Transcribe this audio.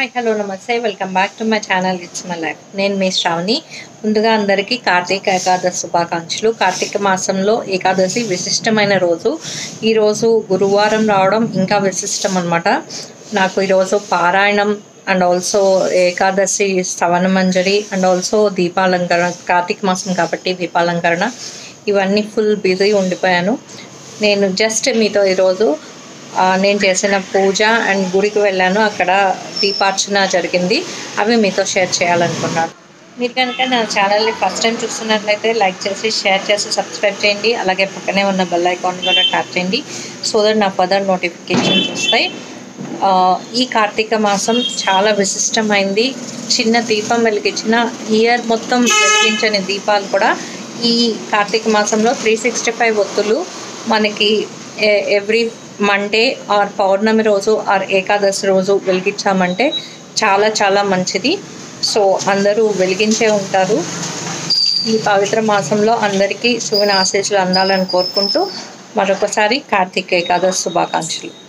hi hello నమస్తే welcome back to my channel it's my life నేను మీ శ్రావణి ముందుగా అందరికీ కార్తీక ఏకాదశి శుభాకాంక్షలు కార్తీక మాసంలో ఏకాదశి విశిష్టమైన రోజు ఈరోజు గురువారం రావడం ఇంకా విశిష్టం అనమాట నాకు ఈరోజు పారాయణం అండ్ ఆల్సో ఏకాదశి శ్రవణ మంజరి అండ్ ఆల్సో దీపాలంకరణ కార్తీక మాసం కాబట్టి దీపాలంకరణ ఇవన్నీ ఫుల్ బిజీ ఉండిపోయాను నేను జస్ట్ మీతో ఈరోజు ఆ, నేను చేసిన పూజ అండ్ గుడికి వెళ్ళాను అక్కడ దీపార్చన జరిగింది అవి మీతో షేర్ చేయాలనుకున్నాను మీరు కనుక నా ఛానల్ని ఫస్ట్ టైం చూస్తున్నట్లయితే లైక్ చేసి షేర్ చేసి సబ్స్క్రైబ్ చేయండి అలాగే పక్కనే ఉన్న బెల్ ఐకాన్ కూడా ట్యాప్ చేయండి సో దట్ నా ఫర్దర్ నోటిఫికేషన్స్ వస్తాయి ఆ, ఈ కార్తీక మాసం చాలా విశిష్టమైంది చిన్న దీపం వెలిగించిన ఇయర్ మొత్తం వెలిగించని దీపాలు కూడా ఈ కార్తీక మాసంలో త్రీ సిక్స్టీ ఫైవ్ ఒత్తులు మనకి ఎవ్రీ మండే ఆర్ పౌర్ణమి రోజు ఆర్ ఏకాదశి రోజు వెలిగించామంటే చాలా చాలా మంచిది సో అందరూ వెలిగించే ఉంటారు ఈ పవిత్ర మాసంలో అందరికీ శివుని ఆశీస్సులు అందాలని కోరుకుంటూ మరొకసారి కార్తీక ఏకాదశి శుభాకాంక్షలు